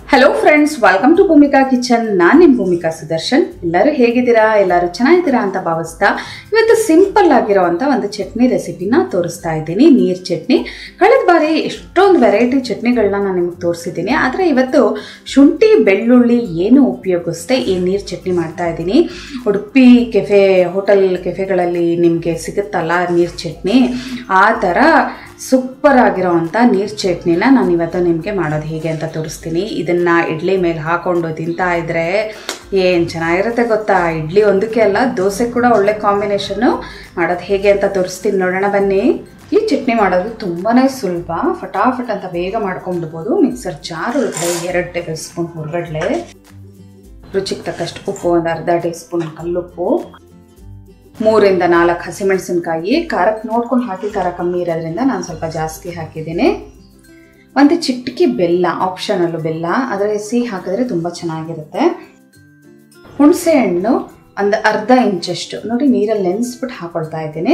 hello friends welcome to Bhoomika kitchen ನಾನು ನಿಮ್ಮ ಭೂಮಿಕಾ ಸುದರ್ಶನ್ ಎಲ್ಲರೂ ಹೇಗಿದ್ದೀರಾ ಎಲ್ಲರೂ ಚೆನ್ನಾಗಿದ್ದೀರಾ ಅಂತ ಭಾವಿಸ್ತಾ ಇವತ್ತು ಸಿಂಪಲ್ ಆಗಿರೋವಂಥ ಒಂದು ಚಟ್ನಿ ರೆಸಿಪಿನ ತೋರಿಸ್ತಾ ಇದ್ದೀನಿ ನೀರು ಚಟ್ನಿ ಕಳೆದ ಬಾರಿ ಎಷ್ಟೊಂದು ವೆರೈಟಿ ಚಟ್ನಿಗಳನ್ನ ನಾನು ನಿಮಗೆ ತೋರಿಸಿದ್ದೀನಿ ಆದರೆ ಇವತ್ತು ಶುಂಠಿ ಬೆಳ್ಳುಳ್ಳಿ ಏನು ಉಪಯೋಗಿಸ್ದೆ ಈ ನೀರು ಚಟ್ನಿ ಮಾಡ್ತಾ ಇದ್ದೀನಿ ಉಡುಪಿ ಕೆಫೆ ಹೋಟೆಲ್ ಕೆಫೆಗಳಲ್ಲಿ ನಿಮಗೆ ಸಿಗುತ್ತಲ್ಲ ನೀರು ಚಟ್ನಿ ಆ ಥರ ಸೂಪರ್ ಆಗಿರೋವಂಥ ನೀರು ಚಟ್ನಿನ ನಾನು ಇವತ್ತು ನಿಮಗೆ ಮಾಡೋದು ಹೇಗೆ ಅಂತ ತೋರಿಸ್ತೀನಿ ಇದನ್ನು ಇಡ್ಲಿ ಮೇಲೆ ಹಾಕೊಂಡು ತಿಂತಾ ಇದ್ರೆ ಏನು ಚೆನ್ನಾಗಿರುತ್ತೆ ಗೊತ್ತಾ ಇಡ್ಲಿ ಒಂದಕ್ಕೆ ಅಲ್ಲ ದೋಸೆ ಕೂಡ ಒಳ್ಳೆ ಕಾಂಬಿನೇಷನ್ನು ಮಾಡೋದು ಹೇಗೆ ಅಂತ ತೋರಿಸ್ತೀನಿ ನೋಡೋಣ ಬನ್ನಿ ಈ ಚಟ್ನಿ ಮಾಡೋದು ತುಂಬಾ ಸುಲಭ ಫಟಾಫಟ್ ಅಂತ ಬೇಗ ಮಾಡ್ಕೊಂಡ್ಬಿಡ್ಬೋದು ಮಿಕ್ಸರ್ ಜಾರ್ ಒಳಗಡೆ ಎರಡು ಟೇಬಲ್ ಸ್ಪೂನ್ ಹುರ್ಗಡ್ಲೆ ರುಚಿಗೆ ತಕ್ಕಷ್ಟು ಉಪ್ಪು ಒಂದು ಅರ್ಧ ಟೀ ಸ್ಪೂನ್ ಕಲ್ಲುಪ್ಪು ಮೂರಿಂದ ನಾಲ್ಕು ಹಸಿಮೆಣಸಿನ್ಕಾಯಿ ಖಾರಕ್ಕೆ ನೋಡ್ಕೊಂಡು ಹಾಕಿ ಖಾರ ಕಮ್ಮಿ ಇರೋದ್ರಿಂದ ನಾನು ಸ್ವಲ್ಪ ಜಾಸ್ತಿ ಹಾಕಿದ್ದೀನಿ ಒಂದು ಚಿಟಕಿ ಬೆಲ್ಲ ಆಪ್ಷನಲ್ಲು ಬೆಲ್ಲ ಆದರೆ ಸಿಹಿ ಹಾಕಿದ್ರೆ ತುಂಬ ಚೆನ್ನಾಗಿರುತ್ತೆ ಹುಣಸೆ ಹಣ್ಣು ಒಂದು ಅರ್ಧ ಇಂಚಷ್ಟು ನೋಡಿ ನೀರಲ್ಲಿ ನೆನೆಸ್ಬಿಟ್ಟು ಹಾಕೊಳ್ತಾ ಇದ್ದೀನಿ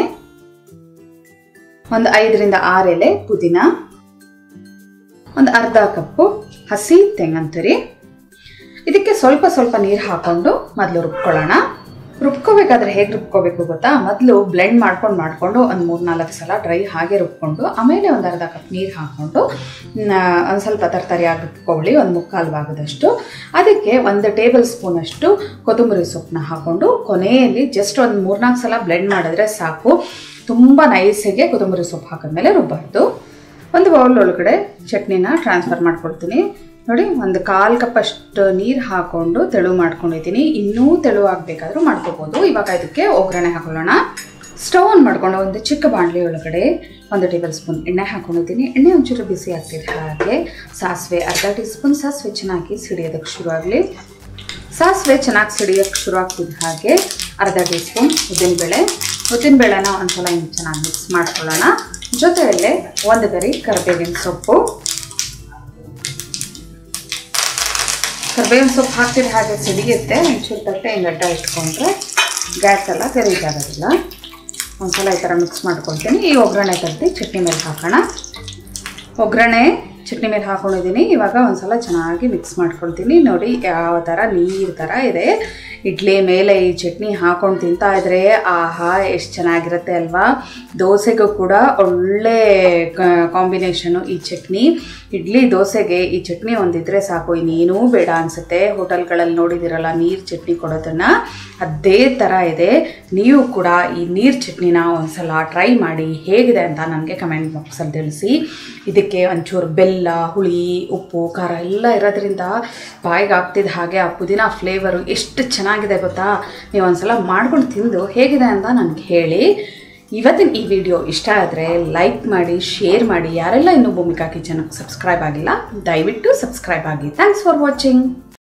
ಒಂದು ಐದರಿಂದ ಆರು ಎಲೆ ಪುದೀನ ಒಂದು ಅರ್ಧ ಕಪ್ಪು ಹಸಿ ತೆಂಗಂತುರಿ ಇದಕ್ಕೆ ಸ್ವಲ್ಪ ಸ್ವಲ್ಪ ನೀರು ಹಾಕೊಂಡು ಮೊದಲು ರುಬ್ಕೊಳ್ಳೋಣ ರುಬ್ಕೋಬೇಕಾದ್ರೆ ಹೇಗೆ ರುಬ್ಕೋಬೇಕು ಗೊತ್ತಾ ಮೊದಲು ಬ್ಲೆಂಡ್ ಮಾಡ್ಕೊಂಡು ಮಾಡಿಕೊಂಡು ಒಂದು ಮೂರು ನಾಲ್ಕು ಸಲ ಡ್ರೈ ಹಾಗೆ ರುಬ್ಕೊಂಡು ಆಮೇಲೆ ಒಂದು ಅರ್ಧ ಕಪ್ ನೀರು ಹಾಕ್ಕೊಂಡು ಒಂದು ಸ್ವಲ್ಪ ತರತರಿಯಾಗಿ ರುಬ್ಕೊಳ್ಳಿ ಒಂದು ಮುಕ್ಕಾಲು ಭಾಗದಷ್ಟು ಅದಕ್ಕೆ ಒಂದು ಟೇಬಲ್ ಸ್ಪೂನಷ್ಟು ಕೊತ್ತಂಬರಿ ಸೊಪ್ಪನ್ನ ಹಾಕ್ಕೊಂಡು ಕೊನೆಯಲ್ಲಿ ಜಸ್ಟ್ ಒಂದು ಮೂರ್ನಾಲ್ಕು ಸಲ ಬ್ಲೆಂಡ್ ಮಾಡಿದ್ರೆ ಸಾಕು ತುಂಬ ನೈಸಿಗೆ ಕೊತ್ತಂಬರಿ ಸೊಪ್ಪು ಹಾಕಿದ್ಮೇಲೆ ರುಬ್ಬಾರ್ದು ಒಂದು ಬೌಲ್ ಒಳಗಡೆ ಚಟ್ನಿನ ಟ್ರಾನ್ಸ್ಫರ್ ಮಾಡ್ಕೊಡ್ತೀನಿ ನೋಡಿ ಒಂದು ಕಾಲು ಕಪ್ ಅಷ್ಟು ನೀರು ಹಾಕ್ಕೊಂಡು ತೆಳು ಮಾಡ್ಕೊಂಡಿದ್ದೀನಿ ಇನ್ನೂ ತೆಳು ಆಗಬೇಕಾದ್ರೂ ಮಾಡ್ಕೋಬೋದು ಇವಾಗ ಇದಕ್ಕೆ ಒಗ್ಗರಣೆ ಹಾಕೊಳ್ಳೋಣ ಸ್ಟವ್ ಆನ್ ಮಾಡ್ಕೊಂಡು ಒಂದು ಚಿಕ್ಕ ಬಾಣಲಿ ಒಳಗಡೆ ಒಂದು ಟೇಬಲ್ ಸ್ಪೂನ್ ಎಣ್ಣೆ ಹಾಕೊಂಡಿದ್ದೀನಿ ಎಣ್ಣೆ ಒಂಚೂರು ಬಿಸಿ ಆಗ್ತಿದೆ ಹಾಗೆ ಸಾಸಿವೆ ಅರ್ಧ ಟೀ ಸ್ಪೂನ್ ಸಾಸಿವೆ ಚೆನ್ನಾಗಿ ಸಿಡಿಯೋದಕ್ಕೆ ಶುರುವಾಗಲಿ ಸಾಸಿವೆ ಚೆನ್ನಾಗಿ ಸಿಡಿಯೋಕ್ಕೆ ಶುರು ಆಗ್ತಿದ್ದ ಹಾಗೆ ಅರ್ಧ ಟೀ ಸ್ಪೂನ್ ಉದ್ದಿನಬೇಳೆ ಉದ್ದಿನಬೇಳೆನ ಒಂದ್ಸಲ ಹಿಂಗೆ ಚೆನ್ನಾಗಿ ಮಿಕ್ಸ್ ಮಾಡ್ಕೊಳ್ಳೋಣ ಜೊತೆಯಲ್ಲೇ ಒಂದು ಗರಿ ಕರಿಬೇವಿನ ಸೊಪ್ಪು ಕರ್ಬೇವಿನ ಸೊಪ್ಪು ಹಾಕ್ತಿದ್ರೆ ಹಾಗೆ ಸಿಡಿಯುತ್ತೆ ಒಂಚೂರು ತಟ್ಟೆ ಹಿಂಗೆ ಅಡ್ಡ ಇಟ್ಕೊಂಡ್ರೆ ಗ್ಯಾಸ್ ಎಲ್ಲ ತೆರೀತಾಗೋದಿಲ್ಲ ಒಂದ್ಸಲ ಈ ಥರ ಮಿಕ್ಸ್ ಮಾಡ್ಕೊಳ್ತೀನಿ ಈ ಒಗ್ಗರಣೆ ತೆಗ್ದು ಚಟ್ನಿ ಮೇಲೆ ಹಾಕೋಣ ಒಗ್ಗರಣೆ ಚಟ್ನಿ ಮೇಲೆ ಹಾಕೊಂಡಿದ್ದೀನಿ ಇವಾಗ ಒಂದ್ಸಲ ಚೆನ್ನಾಗಿ ಮಿಕ್ಸ್ ಮಾಡ್ಕೊಳ್ತೀನಿ ನೋಡಿ ಯಾವ ಥರ ನೀರು ಥರ ಇದೆ ಇಡ್ಲಿ ಮೇಲೆ ಈ ಚಟ್ನಿ ಹಾಕೊಂಡು ತಿಂತಾ ಇದ್ರೆ ಆಹಾ ಎಷ್ಟು ಚೆನ್ನಾಗಿರುತ್ತೆ ಅಲ್ವಾ ದೋಸೆಗೂ ಕೂಡ ಒಳ್ಳೆ ಕಾಂಬಿನೇಷನು ಈ ಚಟ್ನಿ ಇಡ್ಲಿ ದೋಸೆಗೆ ಈ ಚಟ್ನಿ ಒಂದಿದ್ರೆ ಸಾಕು ಇನ್ನೇನೂ ಬೇಡ ಅನಿಸುತ್ತೆ ಹೋಟೆಲ್ಗಳಲ್ಲಿ ನೋಡಿದಿರಲ್ಲ ನೀರು ಚಟ್ನಿ ಕೊಡೋದನ್ನು ಅದೇ ಥರ ಇದೆ ನೀವು ಕೂಡ ಈ ನೀರು ಚಟ್ನಿನ ಒಂದ್ಸಲ ಟ್ರೈ ಮಾಡಿ ಹೇಗಿದೆ ಅಂತ ನನಗೆ ಕಮೆಂಟ್ ಬಾಕ್ಸಲ್ಲಿ ತಿಳಿಸಿ ಇದಕ್ಕೆ ಒಂಚೂರು ಬೆಲ್ಲ ಹುಳಿ ಉಪ್ಪು ಖಾರ ಎಲ್ಲ ಇರೋದ್ರಿಂದ ಬಾಯಿಗೆ ಆಗ್ತಿದ್ದ ಹಾಗೆ ಆ ಪುದೀನ ಫ್ಲೇವರು ಎಷ್ಟು ಚೆನ್ನಾಗಿದೆ ಗೊತ್ತಾ ನೀವು ಒಂದ್ಸಲ ಮಾಡ್ಕೊಂಡು ತಿಂದು ಹೇಗಿದೆ ಅಂತ ನನಗೆ ಹೇಳಿ ಇವತ್ತಿನ ಈ ವಿಡಿಯೋ ಇಷ್ಟ ಆದರೆ ಲೈಕ್ ಮಾಡಿ ಶೇರ್ ಮಾಡಿ ಯಾರೆಲ್ಲ ಇನ್ನೂ ಭೂಮಿಕಾ ಕಿಚನ್ಗೆ ಸಬ್ಸ್ಕ್ರೈಬ್ ಆಗಿಲ್ಲ ದಯವಿಟ್ಟು ಸಬ್ಸ್ಕ್ರೈಬ್ ಆಗಿ ಥ್ಯಾಂಕ್ಸ್ ಫಾರ್ ವಾಚಿಂಗ್